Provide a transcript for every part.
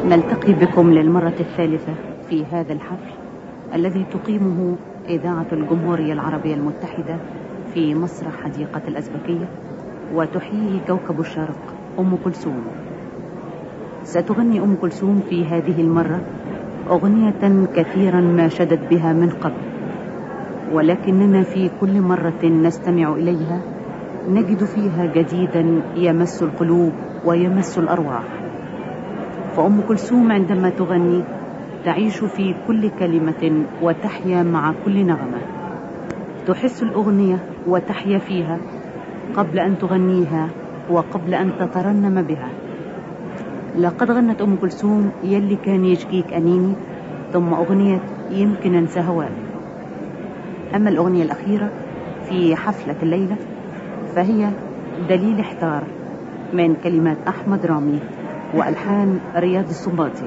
نلتقي بكم للمرة الثالثة في هذا الحفل الذي تقيمه إذاعة الجمهورية العربية المتحدة في مسرح حديقة الأزبكية وتحييه كوكب الشرق أم كلثوم ستغني أم كلثوم في هذه المرة أغنية كثيرا ما شدت بها من قبل ولكننا في كل مرة نستمع إليها نجد فيها جديدا يمس القلوب ويمس الأرواح فأم كلثوم عندما تغني تعيش في كل كلمة وتحيا مع كل نغمة تحس الأغنية وتحيا فيها قبل أن تغنيها وقبل أن تترنم بها لقد غنت أم كلثوم يلي كان يشكيك أنيني ثم أغنية يمكن أنسى هواك أما الأغنية الأخيرة في حفلة الليلة فهي دليل احتار من كلمات أحمد رامي وألحان رياض السنباطي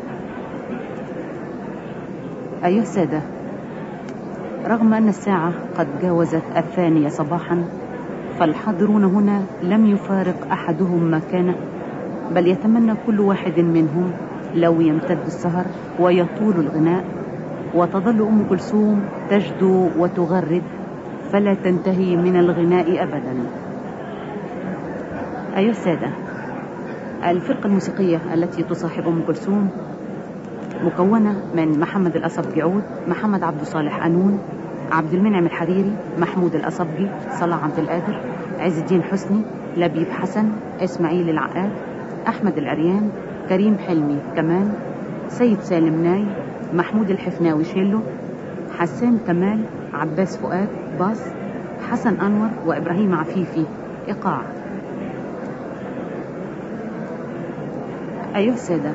أيها السادة رغم أن الساعة قد جاوزت الثانية صباحا فالحاضرون هنا لم يفارق أحدهم مكانه بل يتمنى كل واحد منهم لو يمتد السهر ويطول الغناء وتظل أم كلثوم تجدو وتغرد فلا تنتهي من الغناء أبدا أيها السادة الفرقة الموسيقية التي تصاحب أم كلثوم مكونة من محمد الأصبجي عود محمد عبد صالح أنون عبد المنعم الحريري محمود الأصبجي صلاح عبد القادر عز الدين حسني لبيب حسن إسماعيل العقاد أحمد العريان كريم حلمي كمان سيد سالم ناي محمود الحفناوي شيلو حسان كمال عباس فؤاد باص حسن أنور وإبراهيم عفيفي إيقاع أيها السادة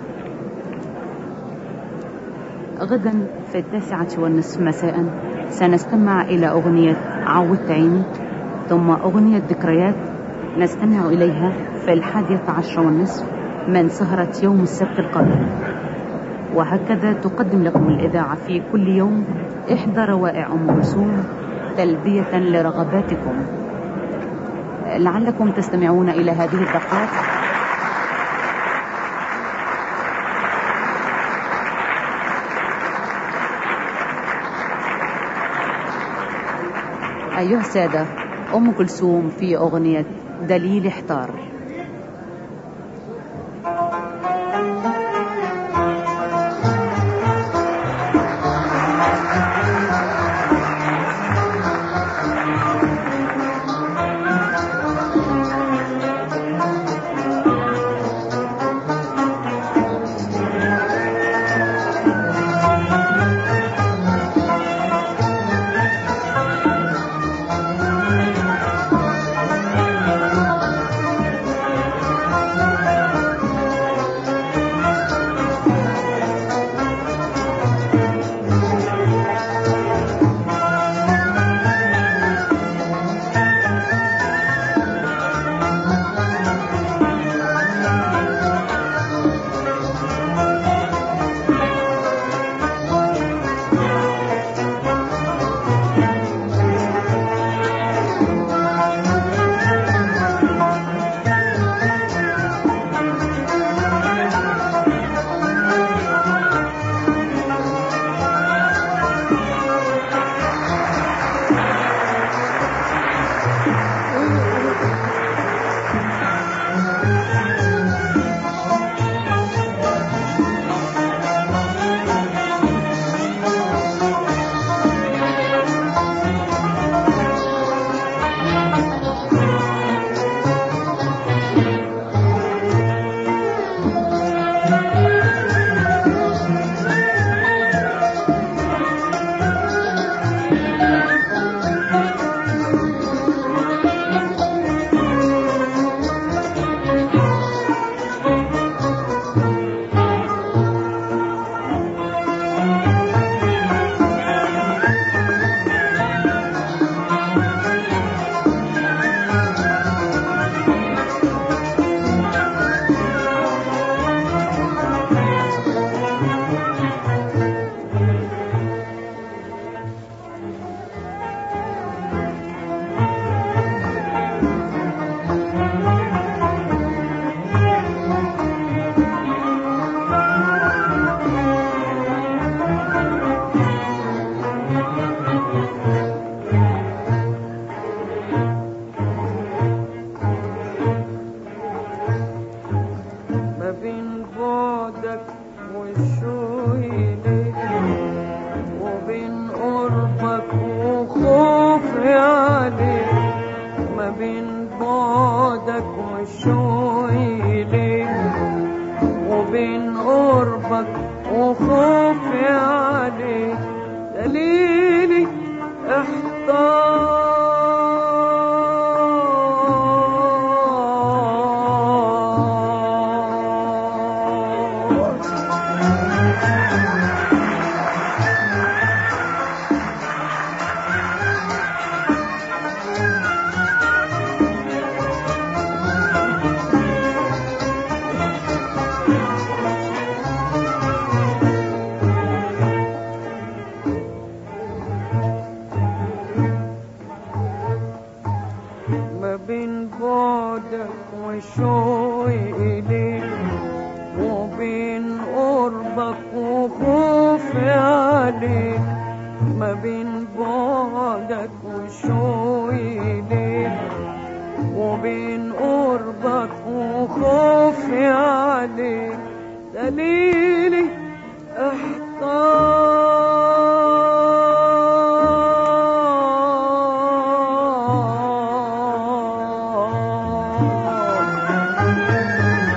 غدا في التاسعة والنصف مساء سنستمع إلى أغنية عودت عيني ثم أغنية ذكريات نستمع إليها في الحادية عشر والنصف من سهرة يوم السبت القادم وهكذا تقدم لكم الإذاعة في كل يوم إحدى روائع أم كلثوم تلبية لرغباتكم لعلكم تستمعون إلى هذه الدقات أيها السادة أم كلثوم في أغنية دليل احتار بين قربك وخوفي عليك دليلي احتار ما بين بعدك وشوقي إليك وبين قربك وخوفي عليك ما بين بعدك وشوقي إليك وبين قربك وخوفي عليك دليلي احتار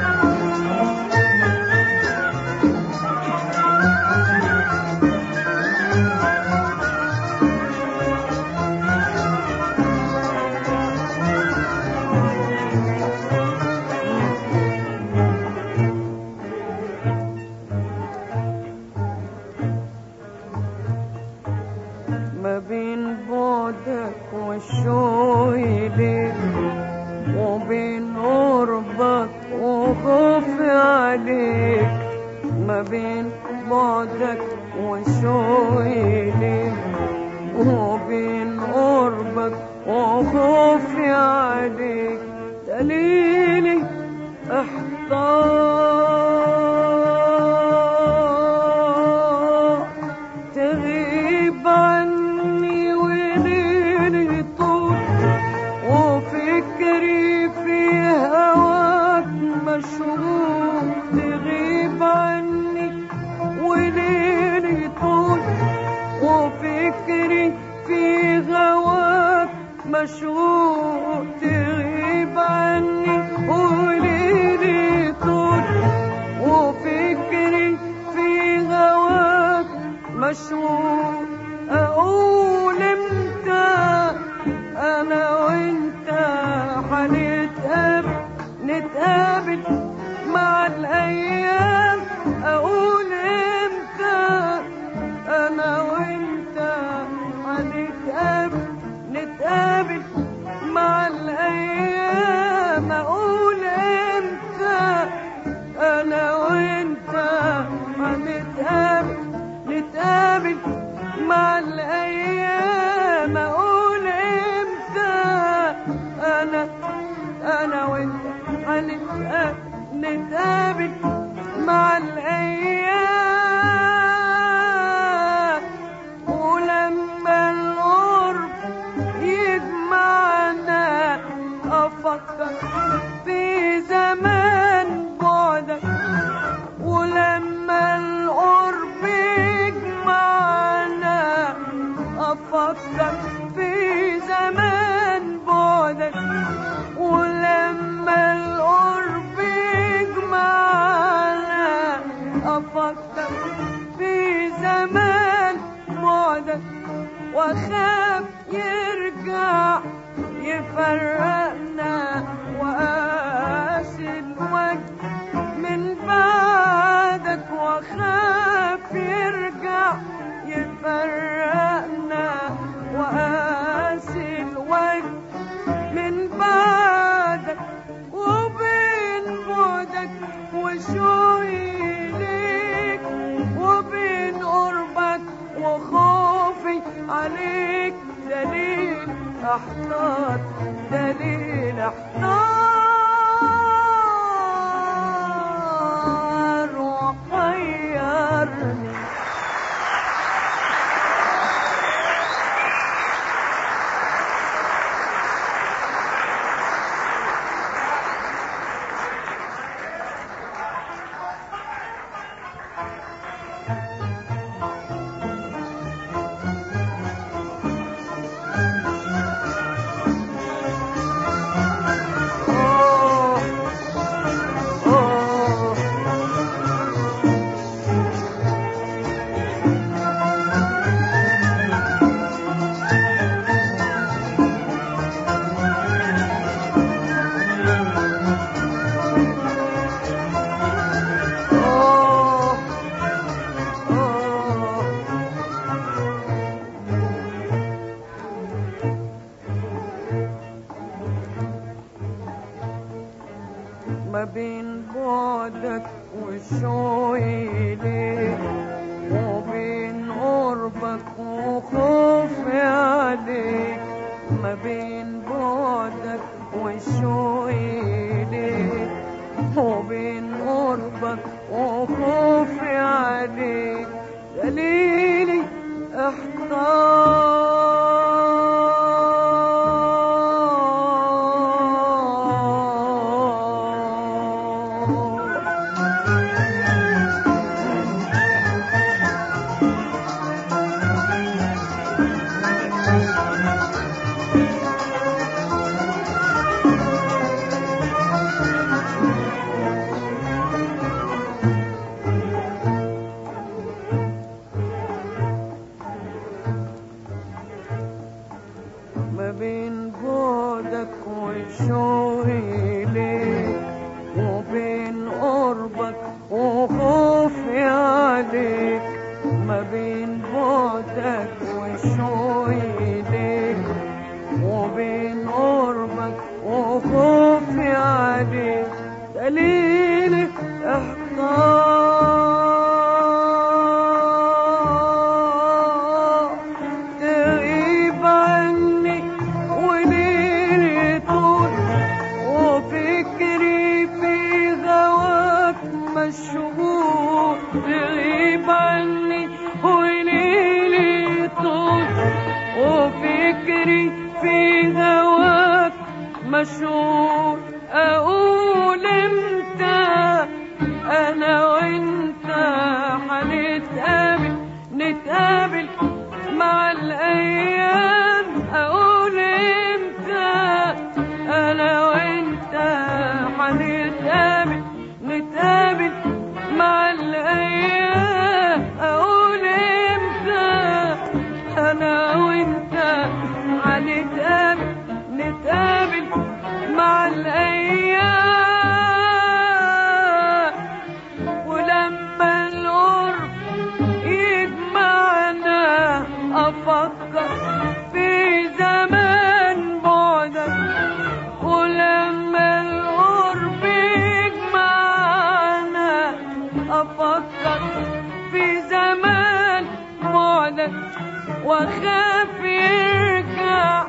ما بين بعدك والشوق ليك وبين قربك وخوفي عليك ما بين بعدك والشوق ليك وبين قربك وخوفي عليك دليلي احتار تغيب عني وليلي طول وفكري في هواك مشغول تغيب عني وليلي طول وفكري في هواك مشغول تغيب عني وليلي طول وفكري في هواك مشغول اقول امتى انا وانت هنتقابل نتقابل مع الايام اقول امتى انا وانت هنتقابل نتقابل مع الايام اقول امتى انا وانت هنتقابل نتقابل مع الايام اقول امتى انا انا وانت هنتقابل نتقابل مع الايام ولما القرب يجمعنا افكر في زمان بعدك ولما القرب يجمعنا افكر في زمان بعدك ولما القرب يجمعنا افكر في زمان بعدك واخاف يرجع يفرقنا وقاسي الوجه من بعدك واخاف يرجع يفرقنا وقاسي الوجه من بعدك وبين بعدك وشوقي ليك وبين قربك وخوفي عليك دليل احتار دليل احتار وحيرني بعدك وشوقي ليك وبين قربك وخوفي عليك ما بين بعدك وشوقي ليك وبين قربك وخوفي عليك دليلي احتار ما بين بعدك وشوقي ليك وبين قربك وخوفي عليك ما بين بعدك وشوقي ليك وبين قربك وخوفي عليك دليلي احتار تغيب عني وليلي طول وفكري في غواك مشغول تغيب عني وليلي طول وفكري في هواك مشغول اقول امتى انا وانت هنتقابل نتقابل مع الايام اقول امتى انا وانت هنتقابل نتقابل مع الايام اقول امتى انا وانت هنتقابل نتقابل مع الايام ولما القرب يجمعنا افكر في زمان بعدك ولما القرب يجمعنا افكر في زمان بعدك واخاف يرجع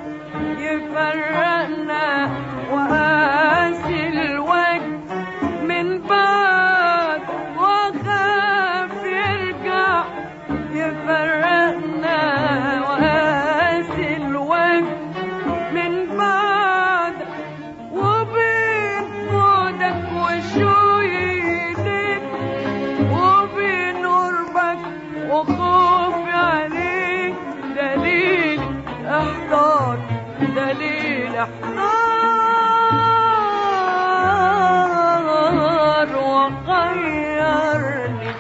يفرقنا وقاسي الوجه من بعد واخاف يرجع يفرقنا وقاسي الوجه من بعد وبين بعدك وشوقي ليك وبين قربك وخوفي عليك دليل احتار دليل احتار وغيرني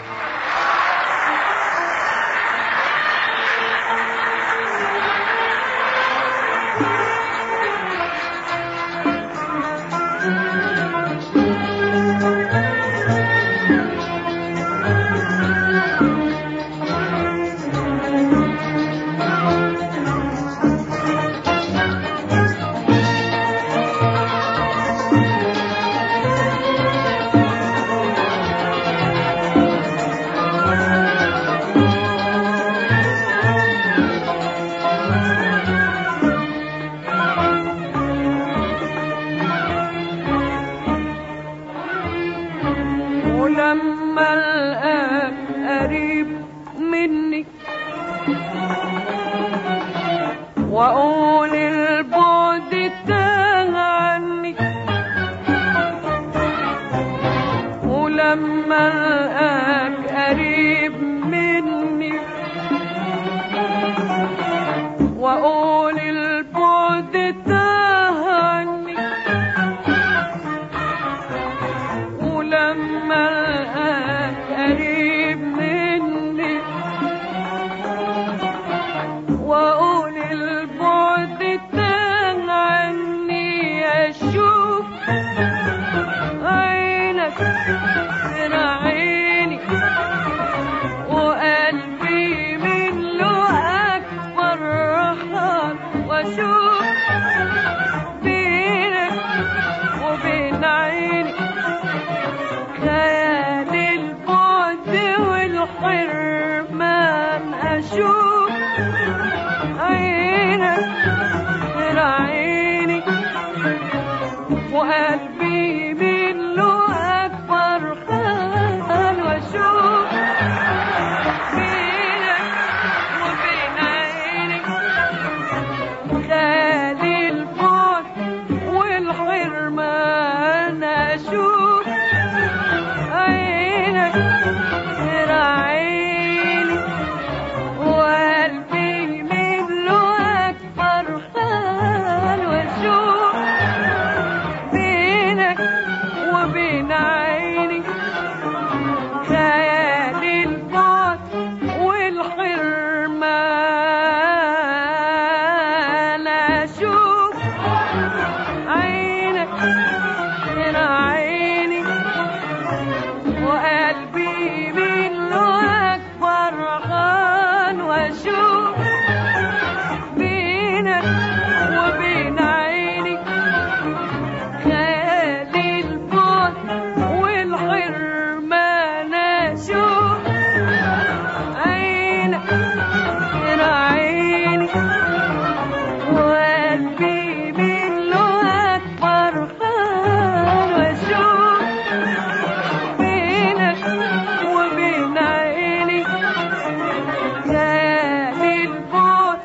ولما القاك قريب مني واقول البعد تاه عني ولما القاك قريب مني واقول البعد تاه عني ولما القاك قريب مني واقول البعد تاه عني اشوف عينك تراعيني وقلبي من لقاك فرحان واشوف بينك وبين عيني خيال البعد والحرمان أشوف عينك غير عيني وقلبي من له أكبر خال وأشوف بينك وبين عينك خال البعد والحرمان أشوف عينك غير عيني وقلبي منه أكبر خال وأشوف بينك وبين عيني خيال البعد والحرمان أشوف عينك غير عيني وقلبي منه أكبر خان وأشوف بينك وبين عيني خيال البعد والحرمان أشوف عينك غير عيني وقلبي منه أكبر خان وأشوف بينك وبين عيني خيال البعد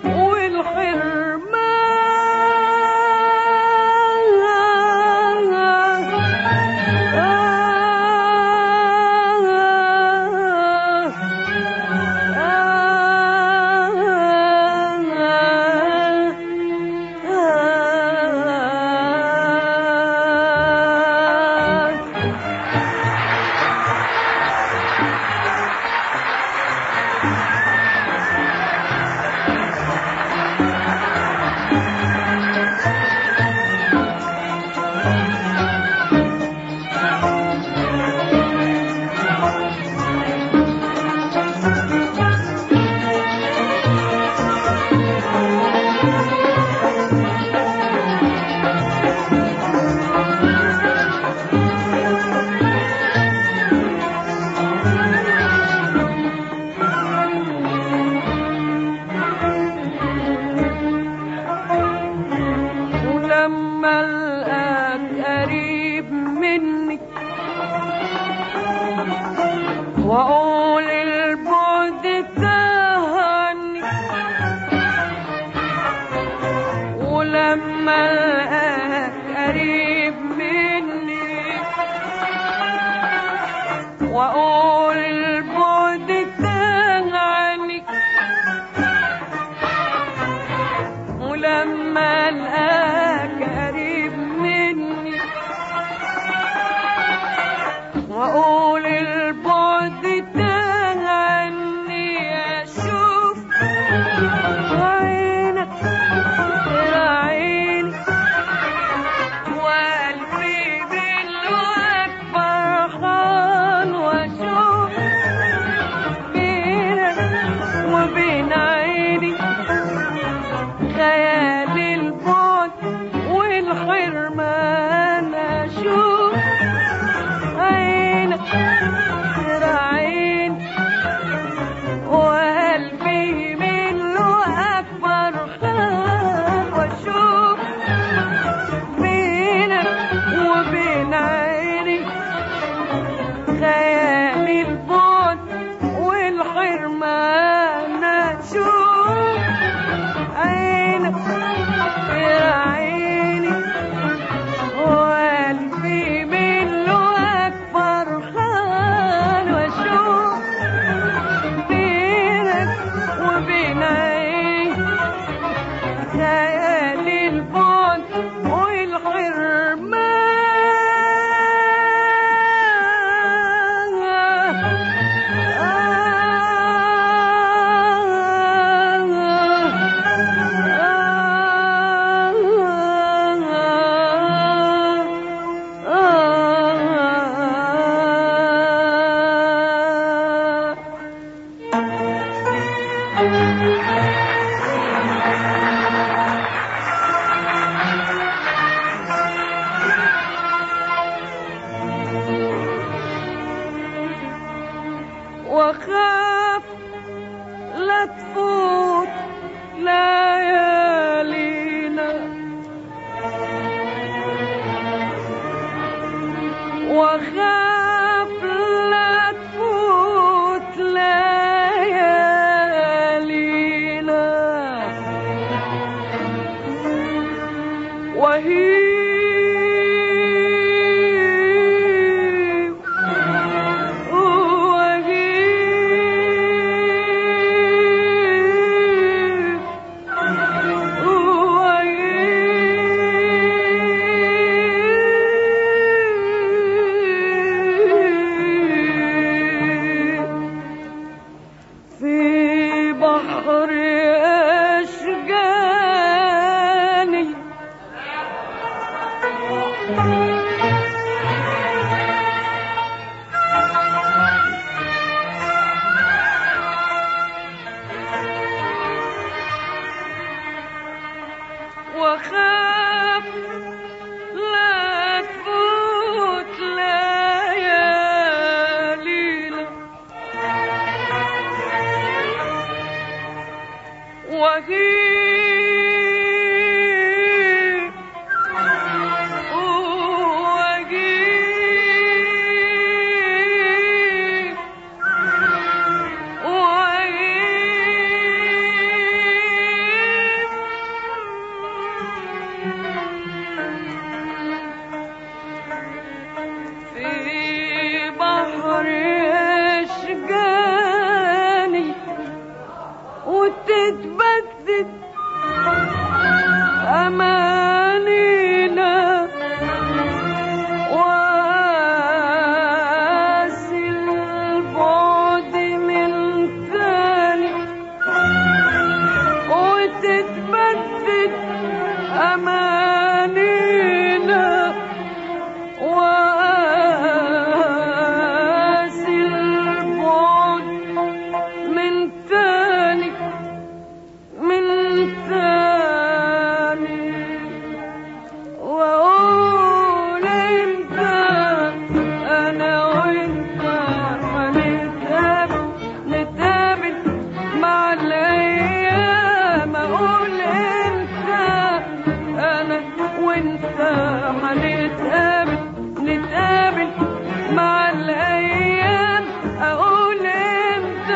والحرمان ولما القاك قريب مني واقول البعد تاه عني ولما القاك قريب مني واقول البعد تاه عني ولما القاك قريب مني واقول البعد تاه عني اشوف عينك غير عيني وقلبي منه اكبر خان واشوف وخاف لا تفوت ليالينا وخاف لا تفوت ليالينا وهي في بحر أشجاني وخاف لا تفوت ليالينا وهي وهي في بحر أشجاني وتتبدد أمانينا واسي البعد من ثاني وتتبدد أمانينا واسي البعد من تاني من تاني واقول انت انا وانت هنتقابل نتقابل مع الايام اقول انت انا وانت هنتقابل نتقابل مع الايام اقول انت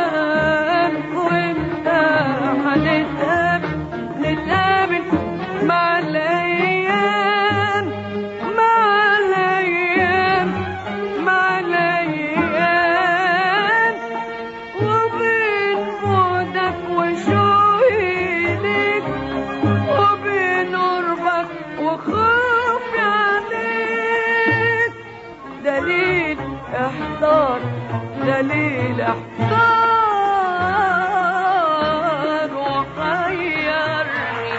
وانت هنتقابل نتقابل مع الايام مع الايام مع الايام وبين بعدك وشوقي ليك وبين قربك وخوفي عليك دليل احضار دليل احضار وحيرني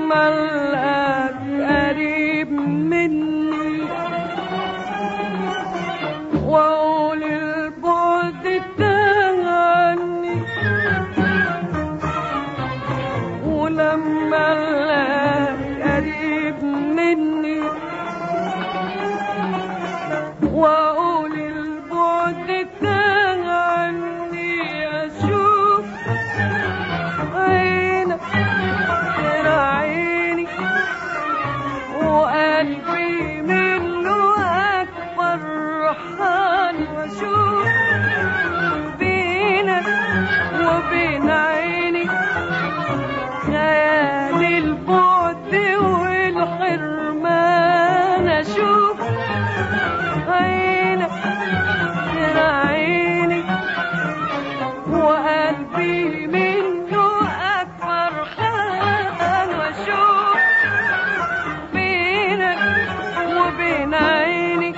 ولما القاك قريب مني واقول البعد تهني ولما القاك قريب مني واقول البعد تهني اشوف عينك تراعيني وقلبي منه اكبر فرحان واشوف بينك وبين عيني خيال البعد والحرمان اشوف عينك تراعيني وقلبي منه أكبر حال وأشوف بينك وبين عيني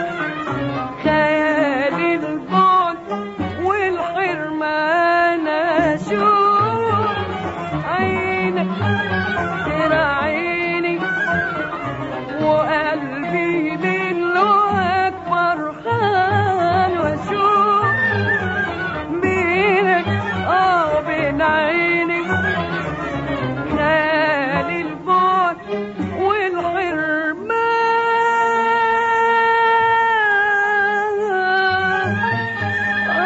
خيال البعد والحرمان أشوف عينك تراعيني وقلبي منه أكبر حال وأشوف بينك اه بين عيني خيال البعد والحرمان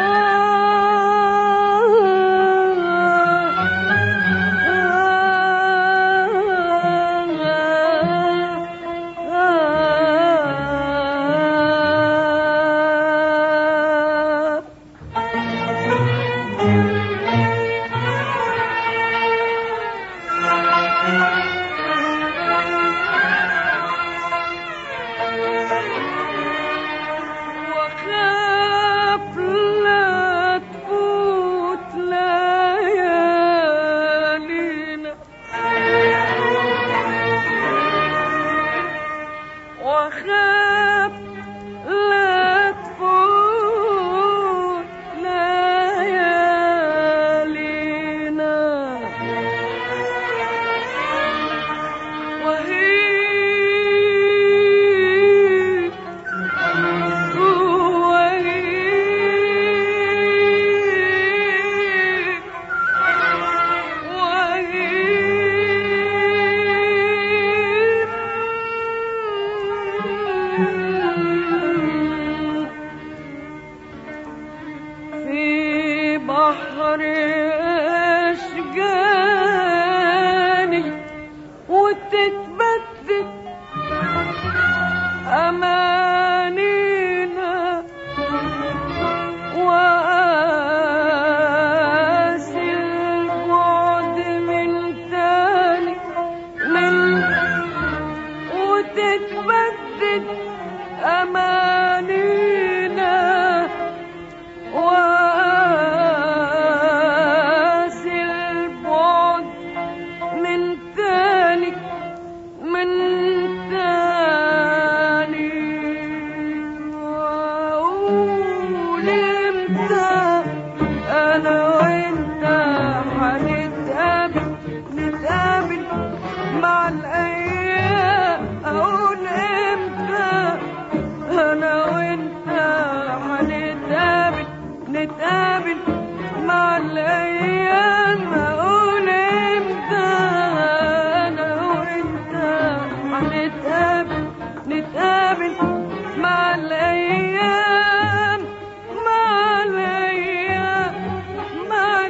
وخاف لا تفوت ليالينا وخاف لا تفوت ليالينا وهي في بحر أشجاني وتتبدد أمانينا وقاسي البعد من تاني من وتتبدد أمانينا وقاسي البعد من تاني من تاني وأقول امتى أنا وأنت هنتقابل نتقابل مع الأيام أقول امتى أنا وأنت هنتقابل نتقابل مع الأيام أقول امتى أنا وأنت هنتقابل نتقابل مع الأيام مع الأيام مع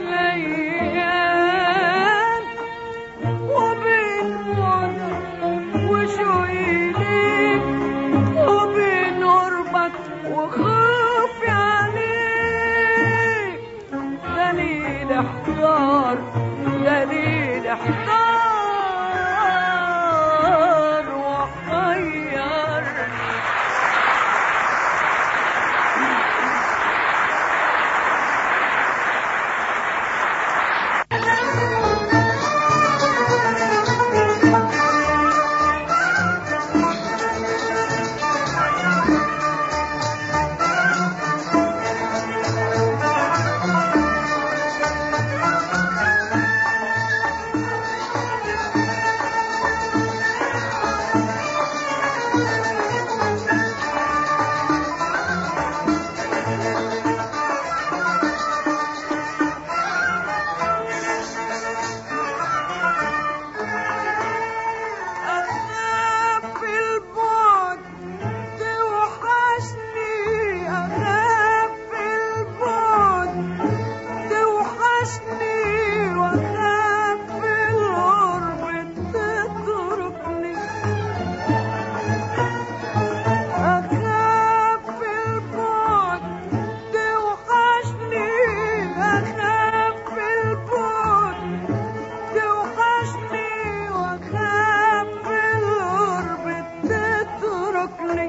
الأيام وبين وعدك وشوقي ليك وبين قربك وخوفي عليك دليل احتار دليل احتار وحير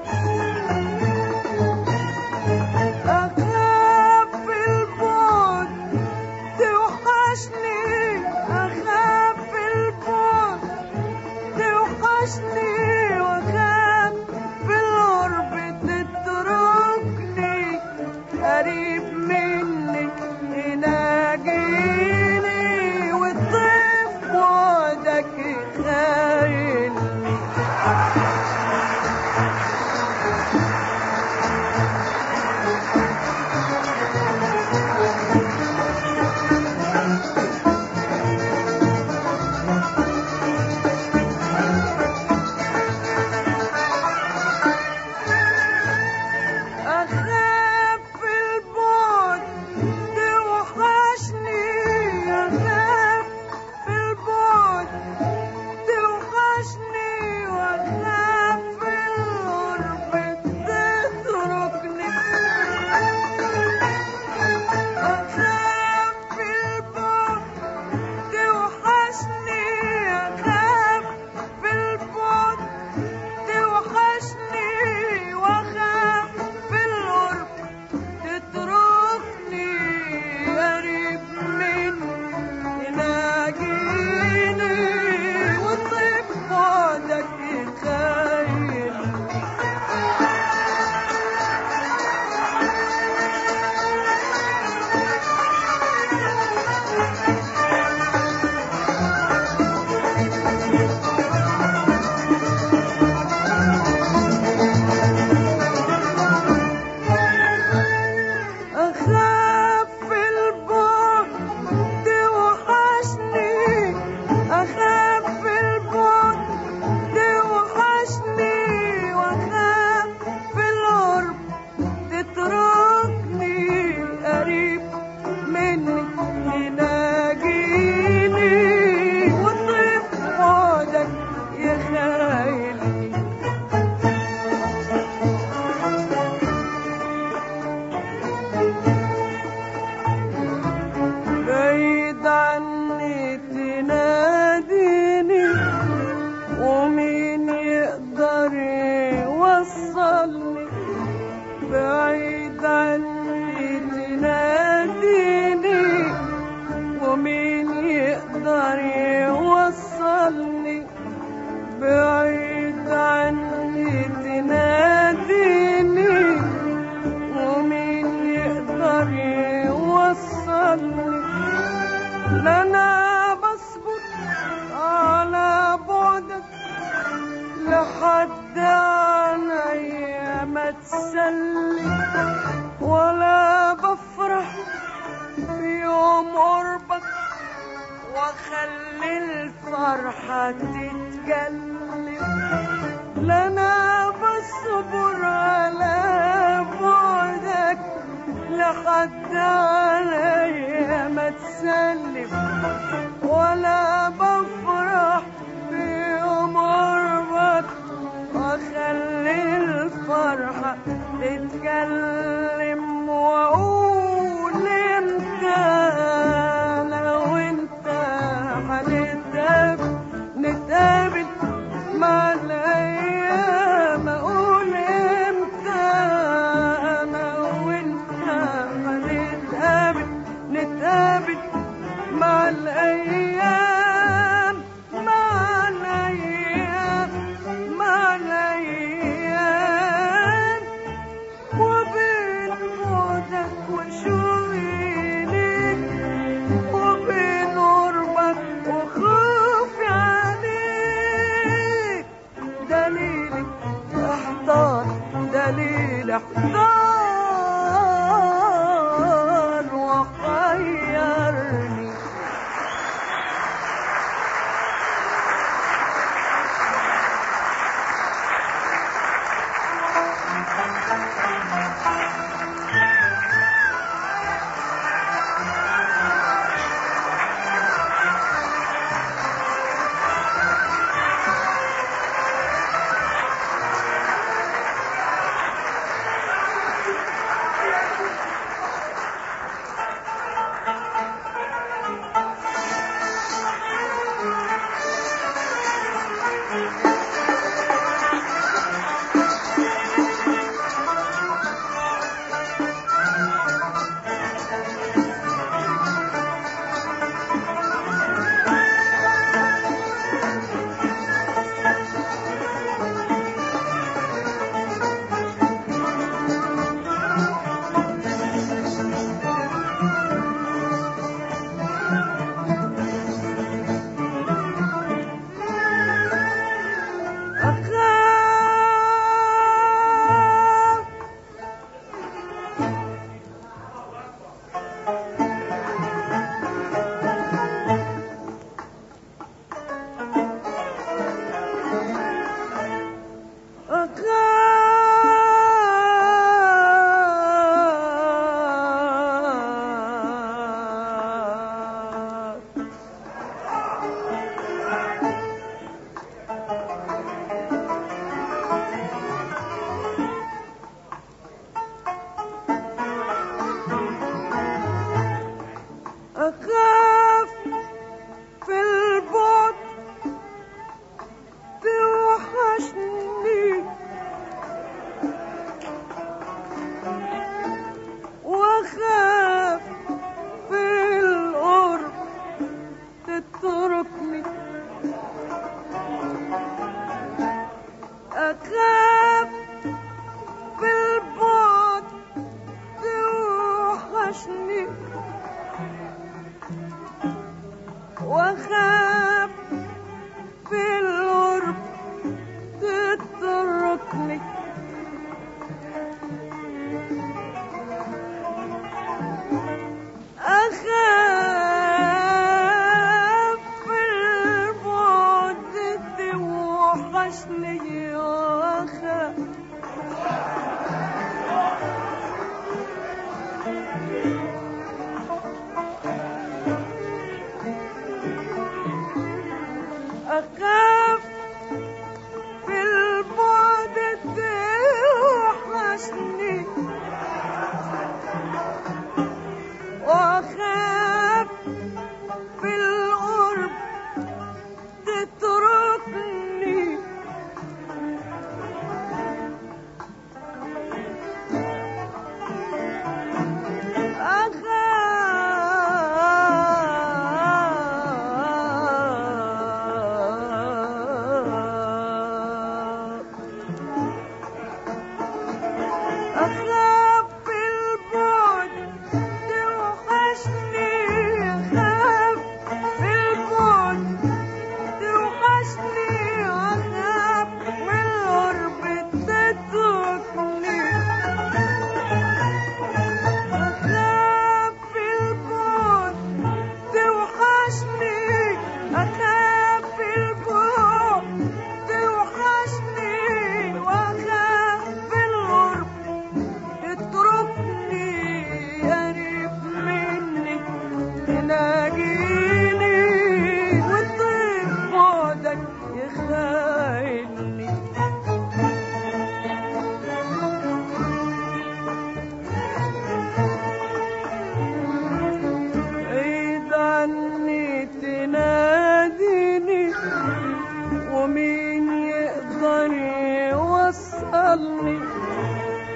أخاف في البعد توحشني أخاف في البعد توحشني وأخاف في القرب تتركني قريب منك يناجيني والطيف بعدك يخايلني أخاف في البعد توحشني أخاف في البعد توحشني وأخاف في القرب تتركني أخاف في البعد توحشني أخاف في البعد توحشني واخاف في القرب تتركني قريب مني يناجيني وطيب بعدك يخيل أخاف في البعد توحشني أخاف في البعد توحشني وأخاف في القرب تتركني قريب مني يناجيني وطيب بعدك يخايلني بعيد عني تناديني ومين يقدر يوصلني بعيد عني تناديني ومين يقدر يوصلني بعيد عني تناديني ومين يقدر يوصلني لا انا بصبر على بعدك لحد عينيا ما تسلي ولا بفرح في يوم قربك واخلي الفرحة تتجلي لا انا بصبر على بعدك لحد عليا ما تسلم ولا بفرح في يوم قربك واخلي الفرحة تتكلم واقول امتى انا وانت هنتقابل نتقابل مع الايام اقول امتى انا وانت هنتقابل نتقابل مع الايام مع الايام مع الايام وبين بعدك وشوقي ليك وبين قربك وخوفي عليك دليلك احضار دليل احضار وخيرني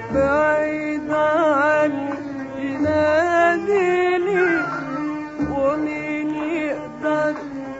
بعيد عني يناديني ومين يقدر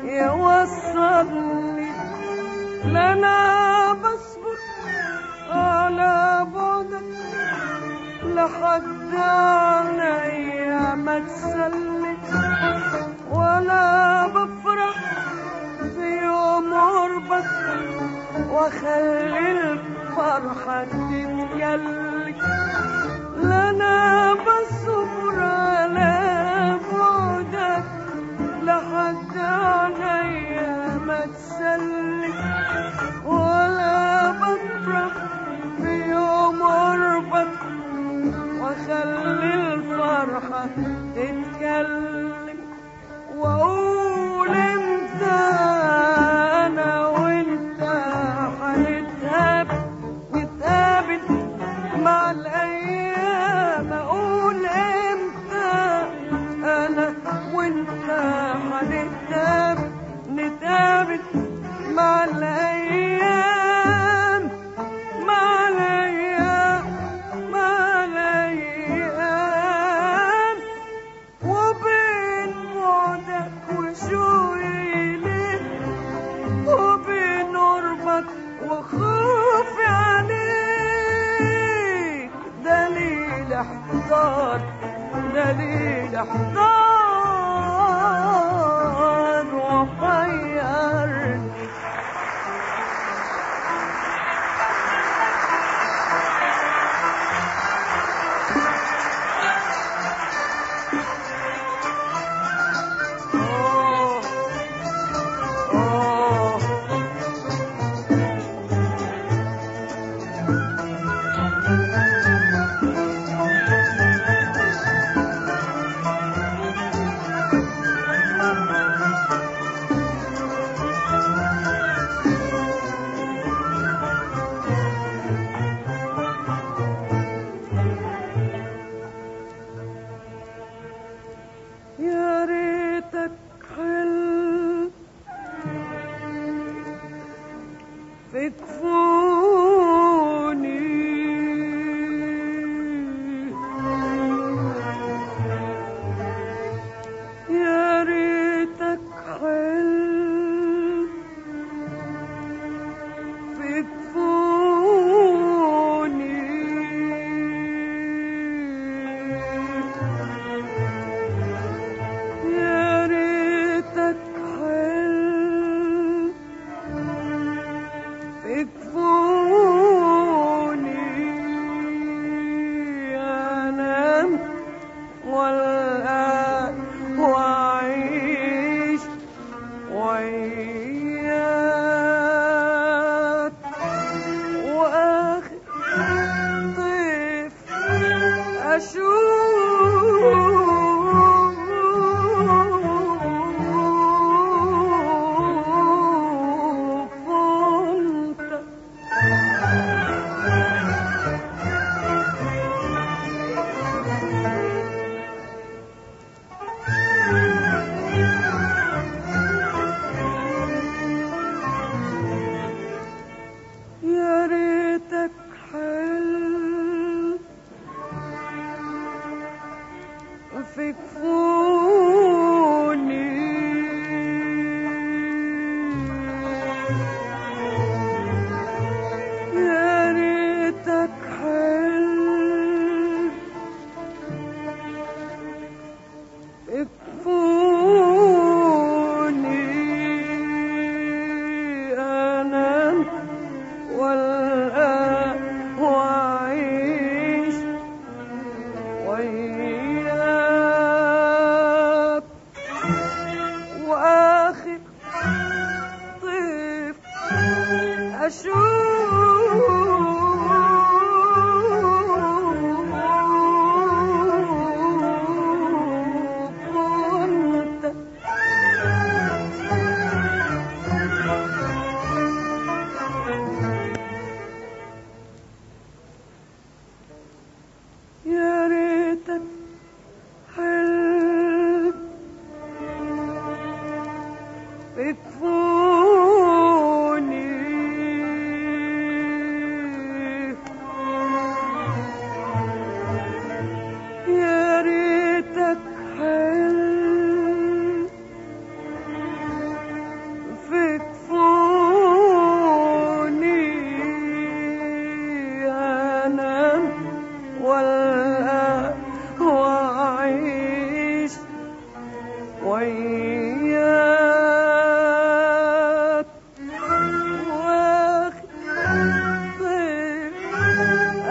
يوصلني لا انا بصبر على بعدك لحد عينيا ما تسلك ولا بفرح في يوم قربك واخلي الفرحة تتكلك لا انا بصبر على بعدك لحد عينيا ما تسلك ولا بفرح في يوم قربك واخلي الفرحة تتكلم واقول امتى انا وانت هنتقابل نتقابل مع الايام اقول امتى انا وانت هنتقابل نتقابل مع الايام مع الايام مع الايام وبين بعدك وشوقي ليك وبين قربك وخوفي عليك دليل احتار دليل احتار وحيرني آه آه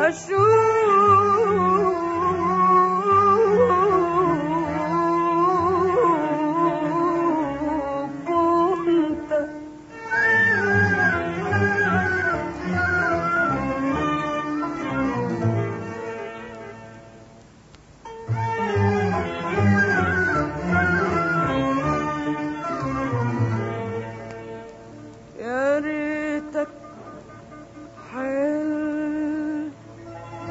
واشوف انت يا ريتك حل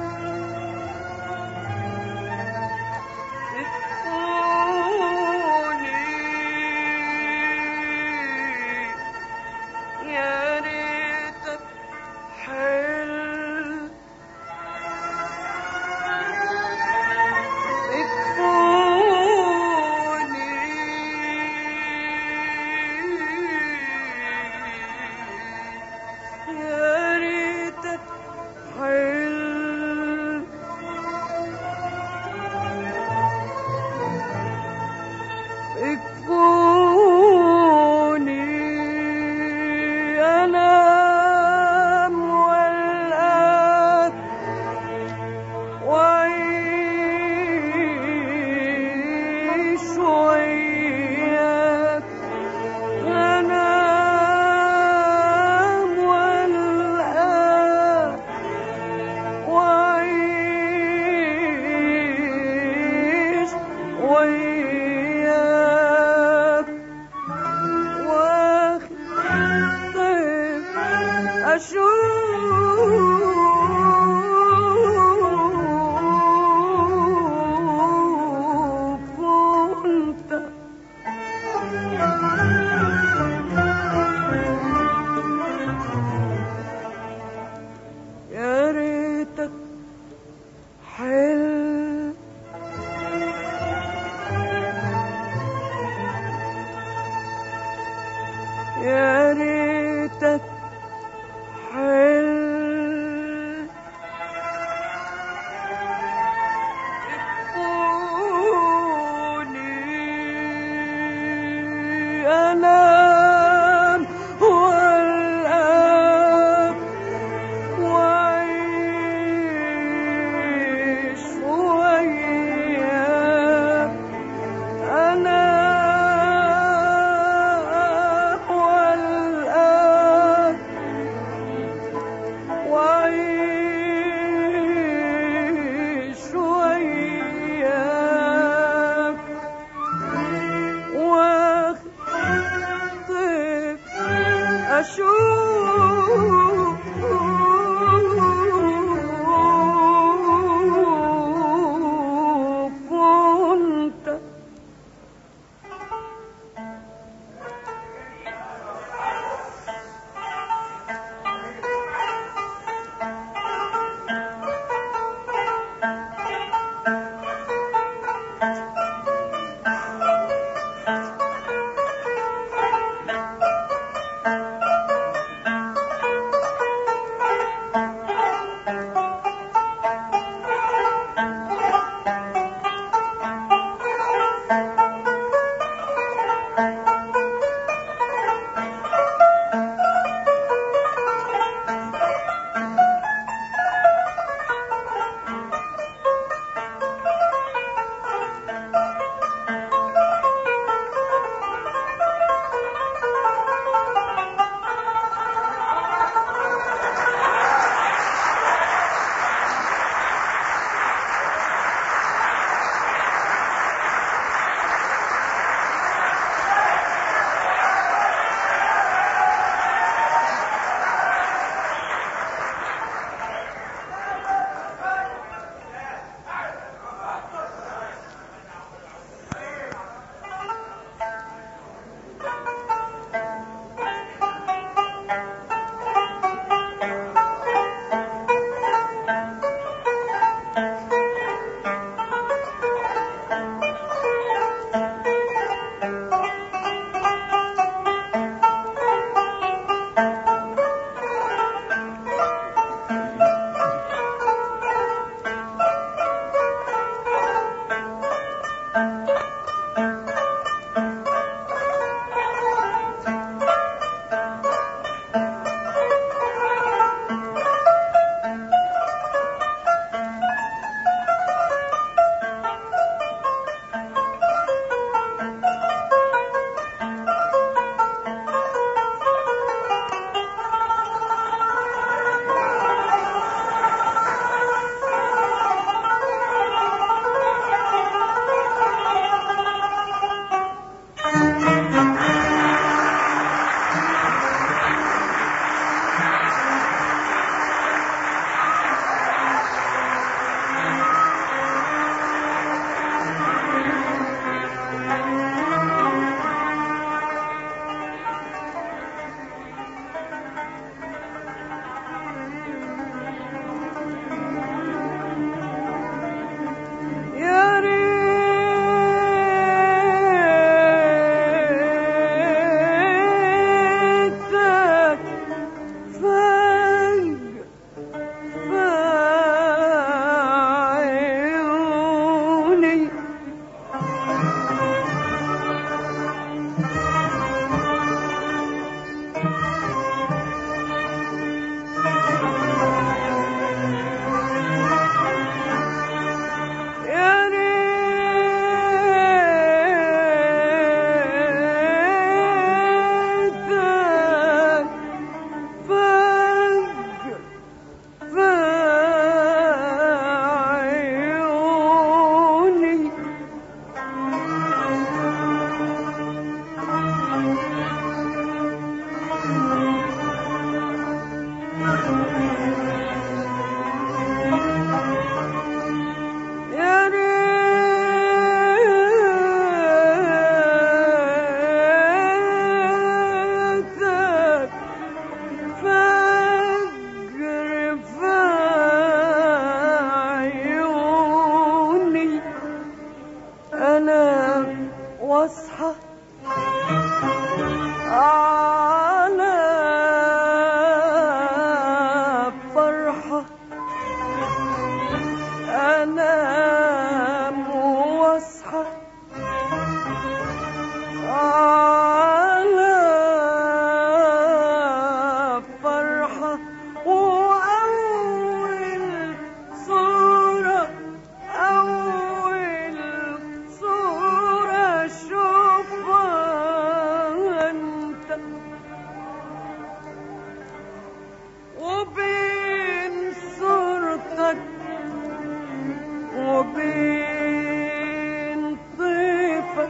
وبين طيفك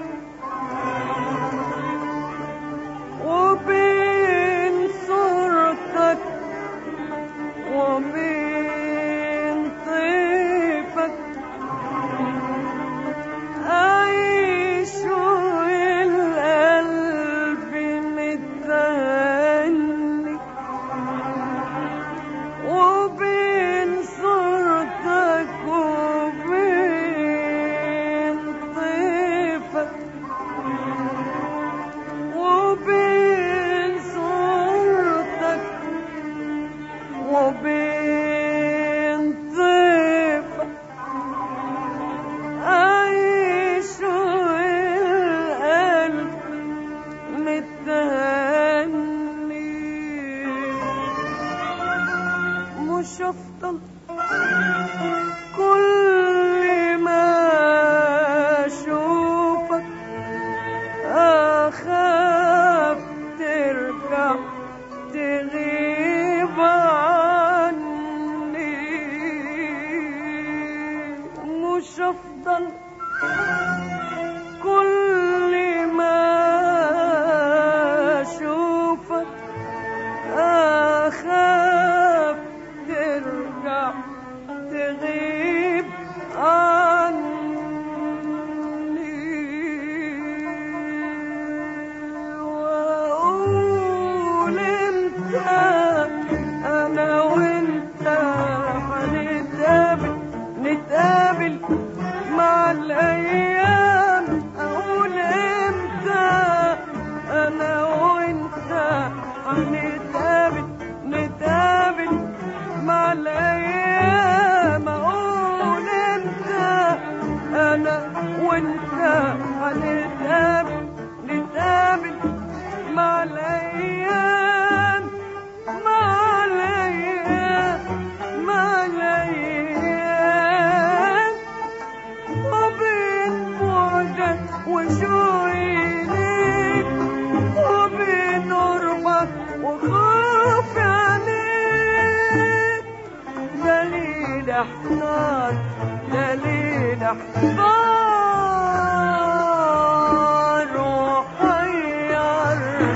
وبين صورتك وبين طيفك أعيش والقلب متهني وبين صورتك وبين طيفك وبين صورتك وبين طيفك أعيش والقلب متهني مش أفضل كل ما أشوفك أخاف ترجع تغيب عني مش أفضل كل ما أشوفك أخاف ترجع تغيب عني وأقول امتى أنا وأنت هنتقابل نتقابل مع الأيام أقول امتى أنا وأنت هنتقابل نتقابل مع الأيام أقول امتى أنا وأنت هنتقابل نتقابل مع الأيام مع الأيام مع الأيام وبين بعدك وشوقي ليك وبين قربك وخوفي عليك دليل احتار دليل احتار وحيرني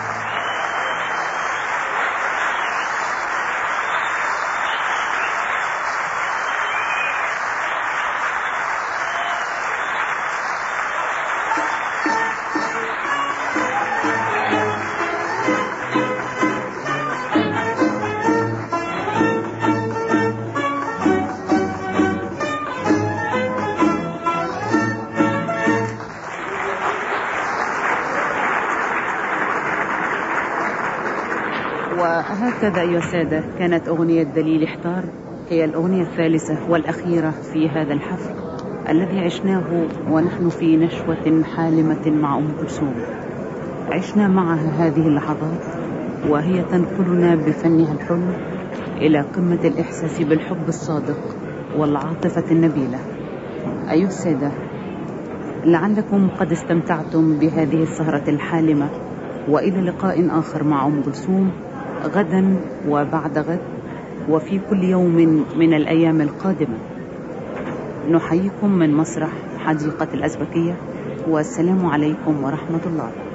وهكذا أيها السادة كانت أغنية دليل احتار هي الأغنية الثالثة والأخيرة في هذا الحفل الذي عشناه ونحن في نشوة حالمة مع أم كلثوم عشنا معها هذه اللحظات وهي تنقلنا بفنها الحلو إلى قمة الإحساس بالحب الصادق والعاطفة النبيلة أيها السادة لعلكم قد استمتعتم بهذه السهرة الحالمة وإلى لقاء آخر مع أم كلثوم غدا وبعد غد وفي كل يوم من الأيام القادمة نحييكم من مسرح حديقة الأزبكية والسلام عليكم ورحمة الله